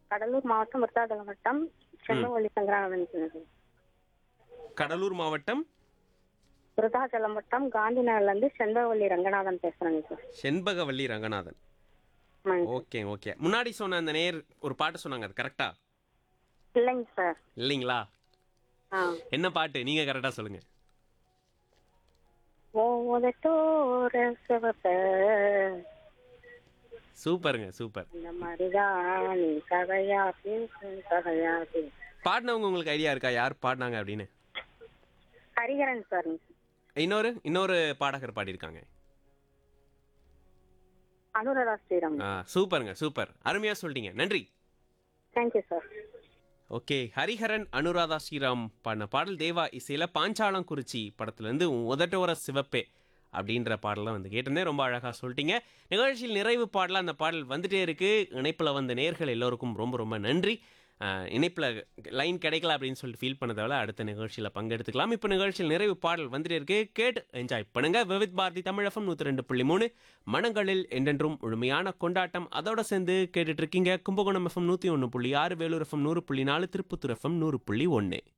கடலூர் மாவட்டம் விருத்தாச்சலம் வட்டம் செல்லவள்ளி சங்கரானந்தன் சார் கடலூர் மாவட்டம் விருத்தாச்சலம் வட்டம் காந்தி நகர்ல இருந்து செந்தவள்ளி ரங்கநாதன் பேசுறேங்க சார் செண்பகவல்லி ரங்கநாதன் ஆமாங்க. ஓகே ஓகே முன்னாடி சொன்ன அந்த நேர் ஒரு பாட்டு சொன்னாங்க அது கரெக்டா இல்லைங்க சார் இல்லைங்களா ஆ என்ன பாட்டு நீங்க கரெக்டா சொல்லுங்க ஓதட்டோர சிவப்ப சூப்பருங்க சூப்பர் இந்த மாதிரிதான் நீ கதையா பேசும் கதையா பேசு பாடினவங்க உங்களுக்கு ஐடியா இருக்கா யார் பாடினாங்க அப்படின்னு ஹரிகரன் சார் இன்னொரு இன்னொரு பாடகர் பாடியிருக்காங்க அனுராதா ஸ்ரீராம் ஆ சூப்பருங்க சூப்பர் அருமையா சொல்லிட்டீங்க நன்றி thank you sir okay Hariharan Anuradha Sriram பாடின பாடல் தேவா இசையில பாஞ்சாலங்குறிச்சி படத்துல இருந்து உன் உதட்டோர சிவப்பே அப்படின்ற பாடலாம் வந்து கேட்டிருந்தேன் ரொம்ப அழகாக சொல்லிட்டீங்க நிகழ்ச்சியில் நிறைவு பாடலாம் அந்த பாடல் வந்துட்டே இருக்கு இணைப்பில் வந்த நேர்கள் எல்லோருக்கும் ரொம்ப ரொம்ப நன்றி இணைப்பில் லைன் கிடைக்கல அப்படின்னு சொல்லிட்டு ஃபீல் பண்ணதால அடுத்த நிகழ்ச்சியில் பங்கெடுத்துக்கலாம் இப்போ நிகழ்ச்சியில் நிறைவு பாடல் வந்துட்டே இருக்கு கேட்டு என்ஜாய் பண்ணுங்க விவித் பாரதி தமிழகம் நூற்றி ரெண்டு புள்ளி மூணு மனங்களில் என்றென்றும் முழுமையான கொண்டாட்டம் அதோட சேர்ந்து கேட்டுட்டு இருக்கீங்க கும்பகோணம் எஃப்எம் நூற்றி ஒன்று புள்ளி ஆறு வேலூர் எஃப்எம் நூறு புள்ளி நாலு திருப்பத்தூர் எஃப்எம் நூறு புள்ளி ஒன்று